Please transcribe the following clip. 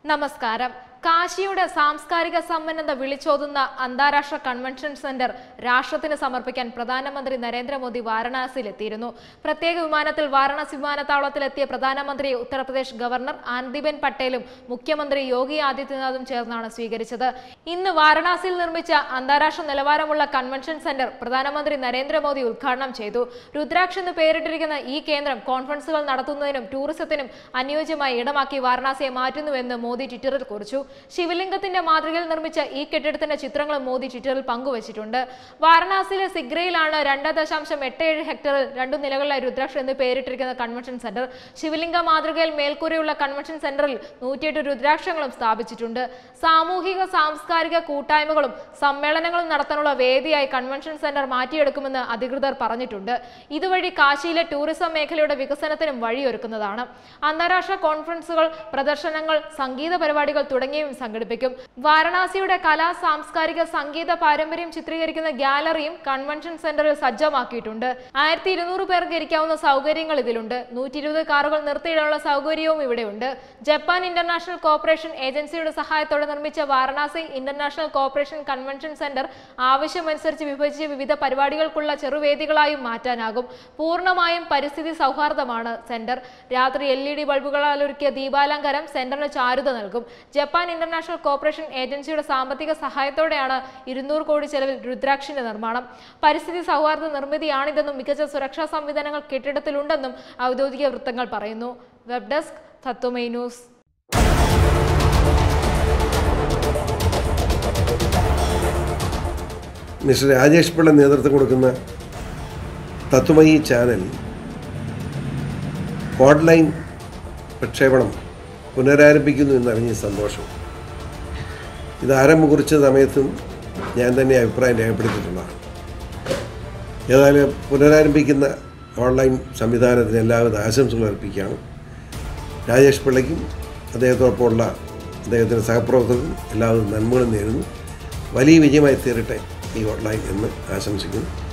നമസ്കാരം കാശിയുടെ സാംസ്കാരിക സമ്പന്നത വിളിച്ചോതുന്ന അന്താരാഷ്ട്ര കൺവെൻഷൻ സെന്റർ രാഷ്ട്രത്തിന് സമർപ്പിക്കാൻ പ്രധാനമന്ത്രി നരേന്ദ്രമോദി വാരണാസിയിലെത്തിയിരുന്നു പ്രത്യേക വിമാനത്തിൽ വാരണാസി വിമാനത്താവളത്തിലെത്തിയ പ്രധാനമന്ത്രിയെ ഉത്തർപ്രദേശ് ഗവർണർ ആനന്ദിബെൻ പട്ടേലും മുഖ്യമന്ത്രി യോഗി ആദിത്യനാഥും ചേർന്നാണ് സ്വീകരിച്ചത് ഇന്ന് വാരണാസിയിൽ നിർമ്മിച്ച അന്താരാഷ്ട്ര നിലവാരമുള്ള കൺവെൻഷൻ സെന്റർ പ്രധാനമന്ത്രി നരേന്ദ്രമോദി ഉദ്ഘാടനം ചെയ്തു രുദ്രാക്ഷ് എന്ന് പേരിട്ടിരിക്കുന്ന ഈ കേന്ദ്രം കോൺഫറൻസുകൾ നടത്തുന്നതിനും ടൂറിസത്തിനും അനുയോജ്യമായ ഇടമാക്കി വാരണാസിയെ മാറ്റുന്നുവെന്ന് മോദി ട്വിറ്ററിൽ കുറിച്ചു ശിവലിംഗത്തിന്റെ മാതൃകയിൽ നിർമ്മിച്ച ഈ കെട്ടിടത്തിന്റെ ചിത്രങ്ങൾ മോദി ട്വിറ്ററിൽ പങ്കുവച്ചിട്ടുണ്ട് വാരണാസിയിലെ സിഗ്രയിലാണ് രണ്ട് ദശാംശം എട്ട് ഏഴ് ഹെക്ടറിൽ രണ്ടു നിലകളിലെ രുദ്രാക്ഷ എന്ന് പേരിട്ടിരിക്കുന്ന കൺവെൻഷൻ സെന്റർ ശിവലിംഗ മാതൃകയിൽ മേൽക്കൂരയുള്ള കൺവെൻഷൻ സെന്ററിൽ നൂറ്റിയെട്ട് രുദ്രാക്ഷങ്ങളും സ്ഥാപിച്ചിട്ടുണ്ട് സാമൂഹിക സാംസ്കാരിക കൂട്ടായ്മകളും സമ്മേളനങ്ങളും നടത്താനുള്ള വേദിയായി കൺവെൻഷൻ സെന്റർ മാറ്റിയെടുക്കുമെന്ന് അധികൃതർ പറഞ്ഞിട്ടുണ്ട് ഇതുവഴി കാശിയിലെ ടൂറിസം മേഖലയുടെ വികസനത്തിനും വഴിയൊരുക്കുന്നതാണ് അന്താരാഷ്ട്ര കോൺഫറൻസുകൾ പ്രദർശനങ്ങൾ സംഗീത പരിപാടികൾ തുടങ്ങിയവയും സംഘടിപ്പിക്കും വാരണാസിയുടെ കലാ സാംസ്കാരിക സംഗീത പാരമ്പര്യം ചിത്രീകരിക്കുന്ന ഗ്യാലറിയും കൺവെൻഷൻ സെന്ററിൽ സജ്ജമാക്കിയിട്ടുണ്ട് ആയിരത്തി ഇരുന്നൂറ് പേർക്ക് ഇരിക്കാവുന്ന സൗകര്യങ്ങൾ ഇതിലുണ്ട് നൂറ്റി ഇരുപത് കാറുകൾ നിർത്തിയിടാനുള്ള സൗകര്യവും ഇവിടെയുണ്ട് ജപ്പാൻ ഇന്റർനാഷണൽ കോർപ്പറേഷൻ ഏജൻസിയുടെ സഹായത്തോടെ നിർമ്മിച്ച Varanasi international corporation convention centre ആവശ്യമനുസരിച്ച് വിഭജിച്ച് വിവിധ പരിപാടികൾക്കുള്ള ചെറുവേദികളായും മാറ്റാനാകും പൂർണ്ണമായും പരിസ്ഥിതി സൗഹാർദ്ദമാണ് സെന്റർ രാത്രി എൽ ഇ ഡി ബൾബുകളാൽ ഒരുക്കിയ ദീപാലങ്കാരം സെന്ററിന് ചാരുത നൽകും ജപ്പാൻ ഇന്റർനാഷണൽ കോർപ്പറേഷൻ ഏജൻസിയുടെ സാമ്പത്തിക സഹായത്തോടെയാണ് ഇരുന്നൂറ് കോടി ചെലവിൽ രുദ്രാക്ഷിന്റെ നിർമ്മാണം പരിസ്ഥിതി സൗഹാർദ്ദ നിർമ്മിതിയാണിതെന്നും മികച്ച സുരക്ഷാ സംവിധാനങ്ങൾ കെട്ടിടത്തിലുണ്ടെന്നും ഔദ്യോഗിക വൃത്തങ്ങൾ പറയുന്നു web desk Tatwamayi news mister Rajesh Pillai നേതൃത്വം കൊടുക്കുന്ന തത്വമയി ചാനൽ ഓൺലൈൻ പ്രക്ഷേപണം പുനരാരംഭിക്കുന്നു എന്നറിഞ്ഞ സന്തോഷം ഇത് ആരംഭം കുറിച്ച സമയത്തും ഞാൻ തന്നെ അഭിപ്രായം രേഖപ്പെടുത്തിയിട്ടുള്ളതാണ് ഏതായാലും പുനരാരംഭിക്കുന്ന ഓൺലൈൻ സംവിധാനത്തിന് എല്ലാവിധ ആശംസകൾ അർപ്പിക്കുകയാണ് രാജേഷ് പിള്ളയ്ക്കും അദ്ദേഹത്തോടൊപ്പമുള്ള അദ്ദേഹത്തിൻ്റെ സഹപ്രവർത്തകർക്കും എല്ലാവിധ നന്മകളും നേരുന്നു വലിയ വിജയമായി തീരട്ടെ ഈ ഓൺലൈൻ എന്ന് ആശംസിക്കുന്നു